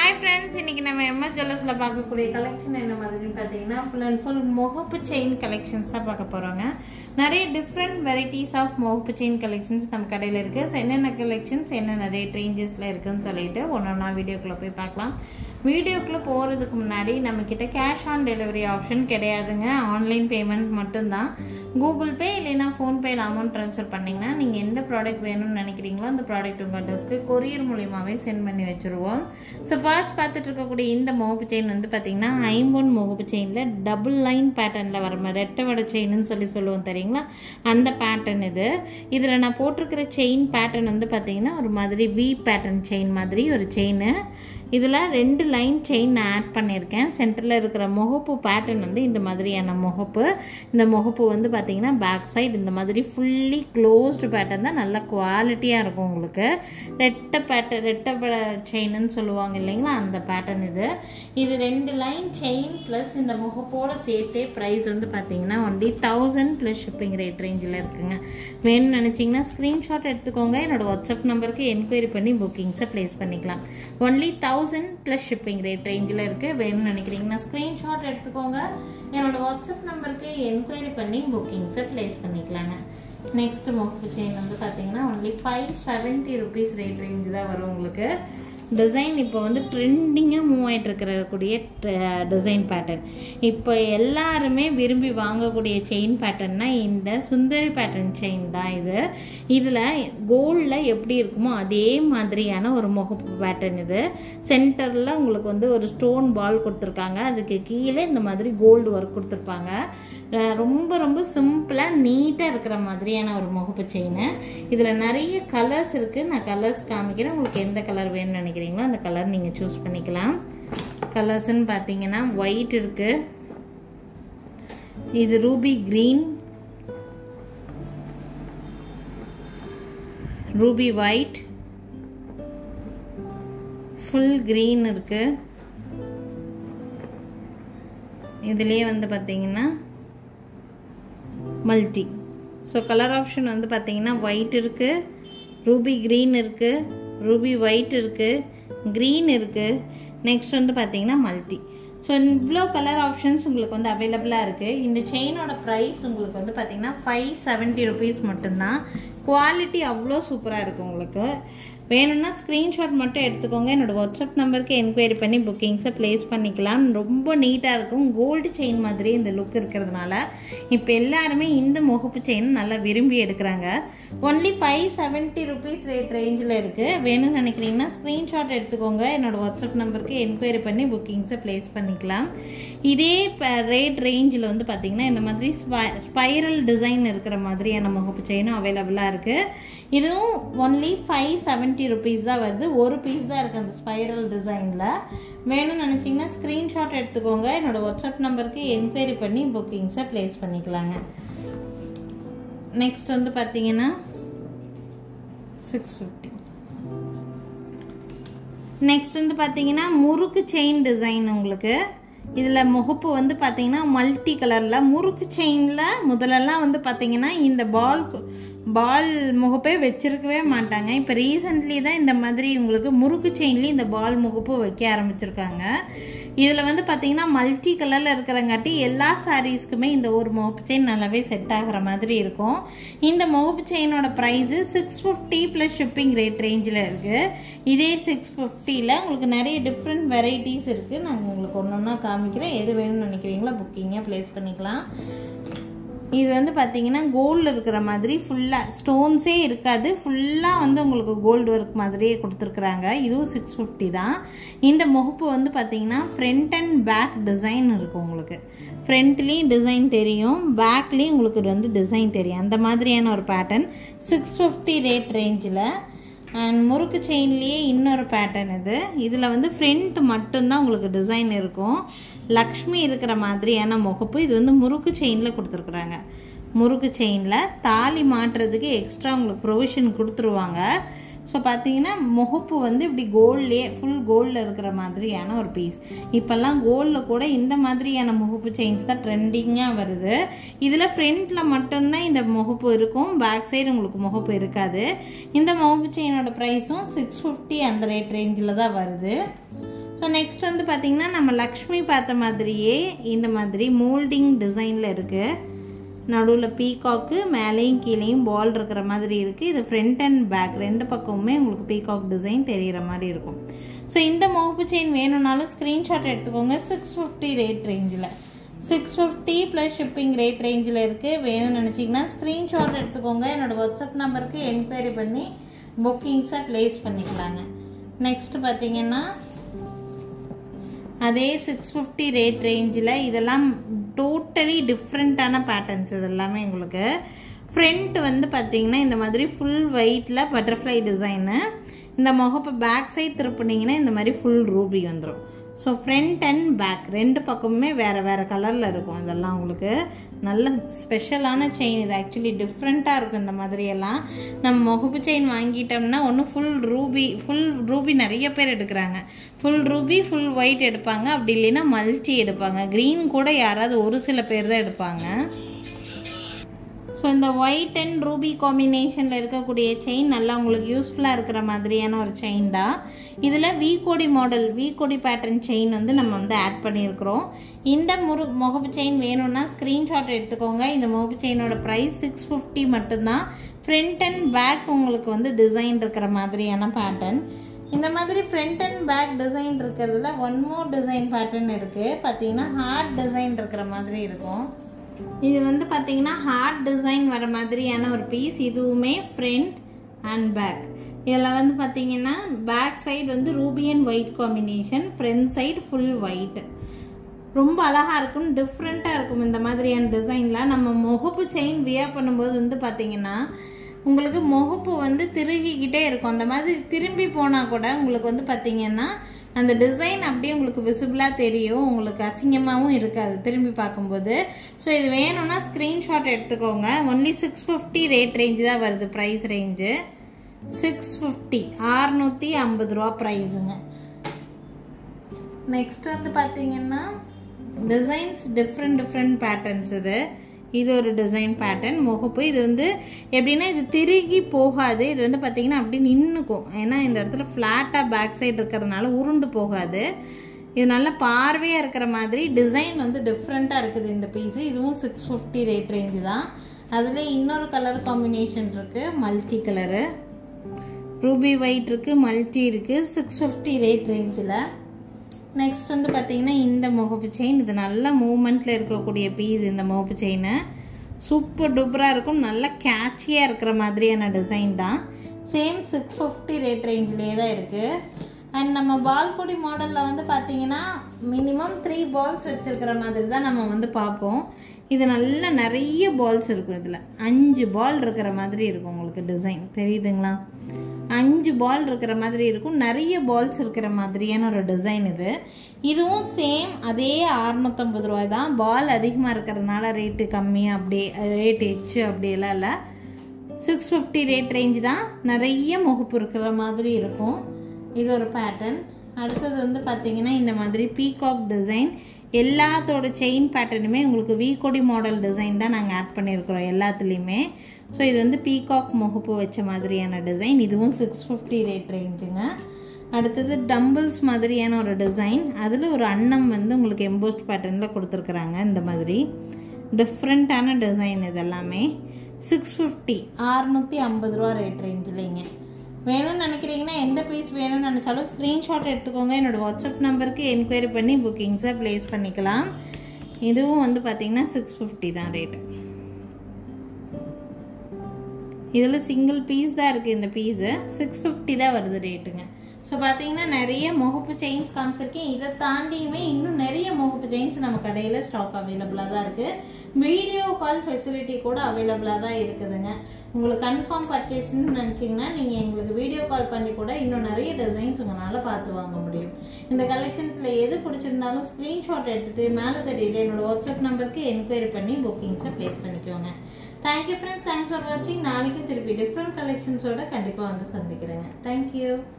hi friends இன்னைக்கு நம்ம MS ஜுவல்லர்ஸில் பார்க்கக்கூடிய கலெக்ஷன் என்ன மாதிரின்னு பார்த்தீங்கன்னா ஃபுல் அண்ட் ஃபுல் முகப்பு செயின் கலெக்ஷன்ஸ் தான் பார்க்க போகிறோங்க நிறைய டிஃப்ரெண்ட் வெரைட்டிஸ் ஆஃப் முகப்பு செயின் கலெக்ஷன்ஸ் நம்ம கடையில் இருக்குது ஸோ என்னென்ன கலெக்ஷன்ஸ் என்னென்ன ரேட் ரேஞ்சஸில் இருக்குன்னு சொல்லிட்டு ஒன்று ஒன்றா வீடியோக்குள்ளே போய் பார்க்கலாம் வீடியோக்குள்ளே போகிறதுக்கு முன்னாடி நம்மக்கிட்ட கேஷ் ஆன் டெலிவரி ஆப்ஷன் கிடையாதுங்க ஆன்லைன் பேமெண்ட் மட்டும்தான் கூகுள் பே இல்லைன்னா ஃபோன்பேயில் அமௌண்ட் ட்ரான்ஸ்ஃபர் பண்ணிங்கன்னா நீங்கள் எந்த ப்ராடக்ட் வேணும்னு நினைக்கிறீங்களோ அந்த ப்ராடக்ட் உங்கள் அட்ரஸ்க்கு கொரியர் மூலியமாகவே சென்ட் பண்ணி வச்சுருவோம் ஸோ ஃபர்ஸ்ட் பார்த்துட்டு இருக்கக்கூடிய இந்த முகப்பு செயின் வந்து பார்த்திங்கன்னா ஐம்பொன் முகப்பு செயினில் டபுள் லைன் பேட்டர்னில் வர மாதிரி ரெட்டை வடை செயின்னு சொல்லி சொல்லுவோம் தெரியுங்களா அந்த பேட்டர்ன் இது இதில் நான் போட்டிருக்கிற செயின் பேட்டர்ன் வந்து பார்த்திங்கன்னா ஒரு மாதிரி வி பேட்டர்ன் செயின் மாதிரி ஒரு செயின் இதில் ரெண்டு லைன் செயின் நான் ஆட் பண்ணியிருக்கேன் சென்டரில் இருக்கிற முகப்பு பேட்டர்ன் வந்து இந்த மாதிரியான முகப்பு இந்த முகப்பு வந்து பார்த்திங்கன்னா பேக் சைடு இந்த மாதிரி ஃபுல்லி க்ளோஸ்டு பேட்டர்ன் தான் நல்ல குவாலிட்டியாக இருக்கும் உங்களுக்கு ரெட்டை பேட்டர் ரெட்டை செயின்னு சொல்லுவாங்க இல்லைங்களா அந்த பேட்டர்ன் இது இது ரெண்டு லைன் செயின் ப்ளஸ் இந்த முகப்போடு சேர்த்தே ப்ரைஸ் வந்து பார்த்திங்கன்னா only thousand plus shipping rate ரேஞ்சில் இருக்குங்க வேணும்னு நினச்சிங்கன்னா ஸ்க்ரீன்ஷாட் எடுத்துக்கோங்க என்னோடய வாட்ஸ்அப் நம்பருக்கு என்கொயரி பண்ணி புக்கிங்ஸை ப்ளேஸ் பண்ணிக்கலாம் only thousand plus shipping rate ரேஞ்சில் இருக்குது வேணும்னு நினைக்கிறீங்கன்னா ஸ்க்ரீன்ஷாட் எடுத்துக்கோங்க என்னோடய வாட்ஸ்அப் நம்பருக்கு என்கொயரி பண்ணி புக்கிங்ஸை ப்ளேஸ் பண்ணிக்கலாங்க நெக்ஸ்ட் மொக்கு செயின் வந்து பார்த்தீங்கன்னா only five seventy rupees rate range தான் வரும் உங்களுக்கு டிசைன் இப்போ வந்து ட்ரெண்டிங்காக மூவ் ஆகிட்டு இருக்கக்கூடிய டிசைன் பேட்டர்ன் இப்போ எல்லாருமே விரும்பி வாங்கக்கூடிய செயின் பேட்டர்ன்னா இந்த சுந்தரி பேட்டர்ன் செயின் தான் இது இதில் கோல்டில் எப்படி இருக்குமோ அதே மாதிரியான ஒரு முகப்பு பேட்டர்ன் இது சென்டரில் உங்களுக்கு வந்து ஒரு ஸ்டோன் பால் கொடுத்துருக்காங்க அதுக்கு கீழே இந்த மாதிரி கோல்டு ஒர்க் கொடுத்துருப்பாங்க ரொம்ப ரொம்ப சிம்பிளாக நீட்டாக இருக்கிற மாதிரியான ஒரு முகப்பு செயின் இதில் நிறைய கலர்ஸ் இருக்குது நான் கலர்ஸ் காமிக்கிறேன் உங்களுக்கு எந்த கலர் வேணும்னு நினைக்கிறீங்களோ அந்த கலர் நீங்கள் சூஸ் பண்ணிக்கலாம் கலர்ஸ்ன்னு பார்த்தீங்கன்னா ஒயிட் இருக்குது இது ruby green ruby white full green இருக்குது இதுலேயே வந்து பார்த்தீங்கன்னா மல்டி ஸோ கலர் ஆப்ஷன் வந்து பார்த்தீங்கன்னா ஒயிட் இருக்குது ரூபி க்ரீன் இருக்குது ரூபி ஒயிட் இருக்குது க்ரீன் இருக்குது நெக்ஸ்ட் வந்து பார்த்தீங்கன்னா மல்டி ஸோ இவ்வளோ கலர் ஆப்ஷன்ஸ் உங்களுக்கு வந்து அவைலபிளாக இருக்குது இந்த செயினோட ப்ரைஸ் உங்களுக்கு வந்து பார்த்தீங்கன்னா ஃபைவ் செவன்ட்டி ருபீஸ் மட்டும்தான் குவாலிட்டி அவ்வளோ சூப்பராக இருக்குது உங்களுக்கு வேணும்னா ஸ்க்ரீன்ஷாட் மட்டும் எடுத்துக்கோங்க என்னோடய வாட்ஸ்அப் நம்பருக்கு என்கொயரி பண்ணி புக்கிங்ஸை ப்ளேஸ் பண்ணிக்கலாம் ரொம்ப நீட்டாக இருக்கும் கோல்டு செயின் மாதிரி இந்த லுக் இருக்கிறதுனால இப்போ எல்லாருமே இந்த முகப்பு செயின் நல்லா விரும்பி எடுக்கிறாங்க only five seventy rupees rate ரேஞ்சில் இருக்குது வேணும்னு நினைக்கிறீங்கன்னா ஸ்க்ரீன்ஷாட் எடுத்துக்கோங்க என்னோடய வாட்ஸ்அப் நம்பருக்கு என்கொயரி பண்ணி புக்கிங்ஸை ப்ளேஸ் பண்ணிக்கலாம் இதே ரேட் ரேஞ்சில் வந்து பார்த்திங்கன்னா இந்த மாதிரி ஸ்பைரல் டிசைன் இருக்கிற மாதிரியான முகப்பு செயினும் அவைலபிளாக இருக்குது இதுவும் ஒன்லி ஃபைவ் செவன்ட்டி ருபீஸ் தான் வருது ஒரு பீஸ் தான் இருக்குது அந்த ஸ்பைரல் டிசைனில் வேணும்னு நினச்சிங்கன்னா ஸ்க்ரீன்ஷாட் எடுத்துக்கோங்க என்னோடய வாட்ஸ்அப் நம்பருக்கு என்கொயரி பண்ணி புக்கிங்ஸை ப்ளேஸ் பண்ணிக்கலாங்க நெக்ஸ்ட் வந்து பார்த்தீங்கன்னா சிக்ஸ் ஃபிஃப்டி நெக்ஸ்ட் வந்து பார்த்தீங்கன்னா முறுக்கு செயின் டிசைன் உங்களுக்கு இதில் முகப்பு வந்து பார்த்தீங்கன்னா மல்டி கலரில் முறுக்கு செயினில் முதலெல்லாம் வந்து பார்த்தீங்கன்னா இந்த பால் பால் முகப்பே வச்சுருக்கவே மாட்டாங்க இப்போ ரீசெண்ட்லி தான் இந்த மாதிரி உங்களுக்கு முறுக்கு செயின்லேயும் இந்த பால் முகப்பு வைக்க ஆரம்பிச்சிருக்காங்க இதில் வந்து பார்த்தீங்கன்னா மல்டி கலரில் இருக்கிறங்காட்டி எல்லா சாரீஸ்க்குமே இந்த ஒரு முகப்பு செயின் நல்லாவே செட் ஆகிற மாதிரி இருக்கும் இந்த முகப்பு செயினோட price six fifty plus shipping rate ரேஞ்சில் இருக்குது இதே சிக்ஸ் ஃபிஃப்டியில் உங்களுக்கு நிறைய டிஃப்ரெண்ட் வெரைட்டிஸ் இருக்குது நாங்கள் உங்களுக்கு ஒன்று ஒன்றா காமிக்கிறேன் எது வேணும்னு நினைக்கிறீங்களோ புக்கிங்கை ப்ளேஸ் பண்ணிக்கலாம் இது வந்து பார்த்தீங்கன்னா கோல்டு இருக்கிற மாதிரி ஃபுல்லாக ஸ்டோன்ஸே இருக்காது ஃபுல்லாக வந்து உங்களுக்கு கோல்டு ஒர்க் மாதிரியே கொடுத்துருக்குறாங்க இதுவும் சிக்ஸ் ஃபிஃப்டி தான் இந்த முகப்பு வந்து பார்த்தீங்கன்னா ஃப்ரண்ட் அண்ட் பேக் டிசைன் இருக்கும் உங்களுக்கு ஃப்ரண்ட்லேயும் டிசைன் தெரியும் பேக்லேயும் உங்களுக்கு வந்து டிசைன் தெரியும் அந்த மாதிரியான ஒரு பேட்டர்ன் சிக்ஸ் ஃபிஃப்டி ரேட் ரேஞ்சில் அண்ட் முறுக்கு செயின்லேயே இன்னொரு பேட்டர்ன் இது இதில் வந்து ஃப்ரண்ட் மட்டும்தான் உங்களுக்கு டிசைன் இருக்கும் லக்ஷ்மி இருக்கிற மாதிரியான முகப்பு இது வந்து முறுக்கு செயினில் கொடுத்துருக்குறாங்க முறுக்கு செயினில் தாலி மாட்டுறதுக்கு எக்ஸ்ட்ரா உங்களுக்கு ப்ரொவிஷன் கொடுத்துருவாங்க ஸோ பார்த்தீங்கன்னா முகப்பு வந்து இப்படி கோல்ட்லேயே ஃபுல் கோல்டில் இருக்கிற மாதிரியான ஒரு பீஸ் இப்போல்லாம் கோல்டில் கூட இந்த மாதிரியான முகப்பு செயின்ஸ் தான் ட்ரெண்டிங்காக வருது இதில் ஃப்ரண்ட்டில் மட்டும்தான் இந்த முகப்பு இருக்கும் பேக் சைடு உங்களுக்கு முகப்பு இருக்காது இந்த முகப்பு செயினோட ப்ரைஸும் சிக்ஸ் ஃபிஃப்டி அந்த ரேட் ரேஞ்சில் தான் வருது ஸோ நெக்ஸ்ட் வந்து பார்த்திங்கன்னா நம்ம லக்ஷ்மி பார்த்த மாதிரியே இந்த மாதிரி மோல்டிங் டிசைனில் இருக்குது நடுவில் பீகாக்கு மேலேயும் கீழேயும் பால் இருக்கிற மாதிரி இருக்குது இது ஃப்ரண்ட் அண்ட் பேக் ரெண்டு பக்கமுமே உங்களுக்கு பீகாக் டிசைன் தெரிகிற மாதிரி இருக்கும் ஸோ இந்த முகப்பு செயின் வேணும்னாலும் ஸ்க்ரீன்ஷாட் எடுத்துக்கோங்க சிக்ஸ் ஃபிஃப்டி ரேட் ரேஞ்சில் six fifty plus shipping rate ரேஞ்சில் இருக்குது வேணும்னு நினச்சிங்கன்னா ஸ்க்ரீன்ஷாட் எடுத்துக்கோங்க என்னோடய வாட்ஸ்அப் நம்பருக்கு என்கொயரி பண்ணி புக்கிங்ஸை ப்ளேஸ் பண்ணிக்கலாங்க நெக்ஸ்ட் பார்த்தீங்கன்னா அதே சிக்ஸ் ஃபிஃப்டி ரேட் ரேஞ்சில் இதெல்லாம் டோட்டலி டிஃப்ரெண்ட்டான பேட்டர்ன்ஸ் இது எல்லாமே உங்களுக்கு ஃப்ரண்ட் வந்து பார்த்தீங்கன்னா இந்த மாதிரி ஃபுல் ஒயிட்டில் பட்டர்ஃப்ளை டிசைனு இந்த முகப்பு பேக் சைட் திருப்பினீங்கன்னா இந்த மாதிரி ஃபுல் ரூபி வந்துடும் ஸோ ஃப்ரண்ட் அண்ட் பேக் ரெண்டு பக்கமுமே வேறு வேறு கலரில் இருக்கும் இதெல்லாம் உங்களுக்கு நல்ல ஸ்பெஷலான செயின் இது ஆக்சுவலி டிஃப்ரெண்ட்டாக இருக்கும் இந்த மாதிரியெல்லாம் நம்ம முகப்பு செயின் வாங்கிட்டோம்னா ஒன்று ஃபுல் ரூபி ஃபுல் ரூபி நிறைய பேர் எடுக்கிறாங்க ஃபுல் ரூபி ஃபுல் ஒயிட் எடுப்பாங்க அப்படி இல்லைன்னா மல்டி எடுப்பாங்க க்ரீன் கூட யாராவது ஒரு சில பேர் தான் எடுப்பாங்க ஸோ இந்த ஒயிட் அண்ட் ரூபி காம்பினேஷனில் இருக்கக்கூடிய செயின் நல்லா உங்களுக்கு யூஸ்ஃபுல்லாக இருக்கிற மாதிரியான ஒரு செயின் தான் இதில் வி கோடி மாடல் வி கோடி பேட்டர்ன் செயின் வந்து நம்ம வந்து ஆட் பண்ணியிருக்கிறோம் இந்த முரு முகப்பு செயின் வேணும்னா ஸ்க்ரீன்ஷாட் எடுத்துக்கோங்க இந்த முகப்பு செயினோட ப்ரைஸ் சிக்ஸ் ஃபிஃப்டி மட்டும்தான் ஃப்ரண்ட் அண்ட் பேக் உங்களுக்கு வந்து டிசைன் இருக்கிற மாதிரியான பேட்டர்ன் இந்த மாதிரி ஃப்ரண்ட் அண்ட் பேக் டிசைன் இருக்கிறதுல ஒன் மோர் டிசைன் பேட்டர்ன் இருக்குது பார்த்தீங்கன்னா ஹார்ட் டிசைன் இருக்கிற மாதிரி இருக்கும் இது வந்து பார்த்தீங்கன்னா ஹார்ட் டிசைன் வர மாதிரியான ஒரு பீஸ் இதுவுமே ஃப்ரண்ட் அண்ட் பேக் இதில் வந்து பார்த்தீங்கன்னா பேக் சைடு வந்து ruby and white combination front side full white ரொம்ப அழகாக இருக்கும் டிஃப்ரெண்ட்டாக இருக்கும் இந்த மாதிரியான டிசைனில் நம்ம முகப்பு செயின் வியர் பண்ணும்போது வந்து பார்த்தீங்கன்னா உங்களுக்கு முகப்பு வந்து திருகிக்கிட்டே இருக்கும் அந்த மாதிரி திரும்பி போனால் கூட உங்களுக்கு வந்து பார்த்தீங்கன்னா அந்த டிசைன் அப்படியே உங்களுக்கு விசிபிளாக தெரியும் உங்களுக்கு அசிங்கமாகவும் இருக்காது திரும்பி பார்க்கும்போது ஸோ இது வேணும்னா ஸ்க்ரீன்ஷாட் எடுத்துக்கோங்க only six fifty rate range தான் வருது ப்ரைஸ் ரேஞ்சு சிக்ஸ் ஃபிஃப்டி ஆறுநூற்றி ஐம்பது ரூபா ப்ரைஸுங்க நெக்ஸ்ட் வந்து பார்த்தீங்கன்னா டிசைன்ஸ் டிஃப்ரெண்ட் டிஃப்ரெண்ட் பேட்டர்ன்ஸ் இது இது ஒரு டிசைன் பேட்டர்ன் முகப்பு இது வந்து எப்படின்னா இது திருகி போகாது இது வந்து பார்த்தீங்கன்னா அப்படியே நின்றுக்கும் ஏன்னா இந்த இடத்துல ஃப்ளாட்டாக பேக் சைடு இருக்கிறதுனால உருண்டு போகாது இது நல்ல பார்வையாக இருக்கிற மாதிரி டிசைன் வந்து டிஃப்ரெண்ட்டாக இருக்குது இந்த பீஸு இதுவும் சிக்ஸ் ஃபிஃப்டி ரேட் ரேஞ்சு தான் அதில் இன்னொரு கலர் காம்பினேஷன் இருக்குது மல்டி கலரு ரூபி ஒயிட் இருக்குது மல்டி இருக்குது சிக்ஸ் ஃபிஃப்டி ரேட் ரேஞ்சில் நெக்ஸ்ட் வந்து பார்த்தீங்கன்னா இந்த முகப்பு செயின் இது நல்ல மூமெண்ட்டில் இருக்கக்கூடிய பீஸ் இந்த முகப்பு செயின் சூப்பர் டூப்பராக இருக்கும் நல்ல கேட்சியாக இருக்கிற மாதிரியான டிசைன் தான் சேம் சிக்ஸ் ஃபிஃப்டி ரேட் ரேஞ்சிலே தான் இருக்குது அண்ட் நம்ம பால்குடி மாடலில் வந்து பார்த்தீங்கன்னா மினிமம் த்ரீ பால்ஸ் வச்சுருக்கிற மாதிரி தான் நம்ம வந்து பார்ப்போம் இது நல்ல நிறைய பால்ஸ் இருக்கும் இதில் அஞ்சு பால் இருக்கிற மாதிரி இருக்கும் உங்களுக்கு டிசைன் தெரியுதுங்களா அஞ்சு பால் இருக்கிற மாதிரி இருக்கும் நிறைய பால்ஸ் இருக்கிற மாதிரியான ஒரு டிசைன் இது இதுவும் சேம் அதே அறுநூத்தம்பது ரூபாய் தான் பால் அதிகமாக இருக்கிறதுனால ரேட்டு கம்மியாக அப்படியே ரேட் எச்சு அப்படியெல்லாம் இல்லை சிக்ஸ் ஃபிஃப்டி ரேட் ரேஞ்சு தான் நிறைய முகப்பு இருக்கிற மாதிரி இருக்கும் இது ஒரு பேட்டர்ன் அடுத்தது வந்து பார்த்தீங்கன்னா இந்த மாதிரி பீகாக் டிசைன் எல்லாத்தோட செயின் பேட்டர்னுமே உங்களுக்கு வீகொடி மாடல் டிசைன் தான் நாங்கள் ஆட் பண்ணியிருக்கிறோம் எல்லாத்துலேயுமே ஸோ இது வந்து பீகாக் முகப்பு வச்ச மாதிரியான டிசைன் இதுவும் சிக்ஸ் ஃபிஃப்டி ரேட் ரேஞ்சுங்க அடுத்தது டம்பிள்ஸ் மாதிரியான ஒரு டிசைன் அதில் ஒரு அன்னம் வந்து உங்களுக்கு எம்போஸ்ட் பேட்டர்னில் கொடுத்துருக்குறாங்க இந்த மாதிரி டிஃப்ரெண்ட்டான டிசைன் இதெல்லாமே சிக்ஸ் ஃபிஃப்டி அறுநூற்றி ஐம்பது ரூபா ரேட் ரேஞ்சிலேங்க வேணும்னு நினைக்கிறீங்கன்னா எந்த பீஸ் வேணும்னு நினச்சாலும் ஸ்க்ரீன்ஷாட் எடுத்துக்கோங்க என்னோடய வாட்ஸ்அப் நம்பருக்கு என்கொயரி பண்ணி புக்கிங்ஸை ப்ளேஸ் பண்ணிக்கலாம் இதுவும் வந்து பார்த்தீங்கன்னா சிக்ஸ் ஃபிஃப்டி தான் ரேட்டு இதில் சிங்கிள் பீஸ் தான் இருக்குது இந்த பீஸு சிக்ஸ் ஃபிஃப்டி தான் வருது ரேட்டுங்க ஸோ பார்த்தீங்கன்னா நிறைய முகப்பு செயின்ஸ் காமிச்சிருக்கேன் இதை தாண்டியுமே இன்னும் நிறைய முகப்பு செயின்ஸ் நம்ம கடையில் ஸ்டாக் அவைலபிளாக தான் இருக்குது வீடியோ கால் ஃபெசிலிட்டி கூட அவைலபிளாக தான் இருக்குதுங்க உங்களுக்கு கன்ஃபார்ம் பர்ச்சேஸ்ன்னு நினச்சிங்கன்னா நீங்கள் எங்களுக்கு வீடியோ கால் பண்ணி கூட இன்னும் நிறைய டிசைன்ஸ் உங்களால் பார்த்து வாங்க முடியும் இந்த கலெக்ஷன்ஸில் எது பிடிச்சிருந்தாலும் ஸ்க்ரீன்ஷாட் எடுத்துகிட்டு மேலே தெரியுது என்னோட வாட்ஸ்அப் நம்பருக்கு என்கொயரி பண்ணி புக்கிங்ஸை ப்ளேஸ் பண்ணிக்கோங்க தேங்க்யூ ஃப்ரெண்ட்ஸ் தேங்க்ஸ் ஃபார் வாட்சிங் நாளைக்கும் திருப்பி டிஃப்ரெண்ட் கலெக்ஷன்ஸோட கண்டிப்பாக வந்து சந்திக்கிறேங்க தேங்க்யூ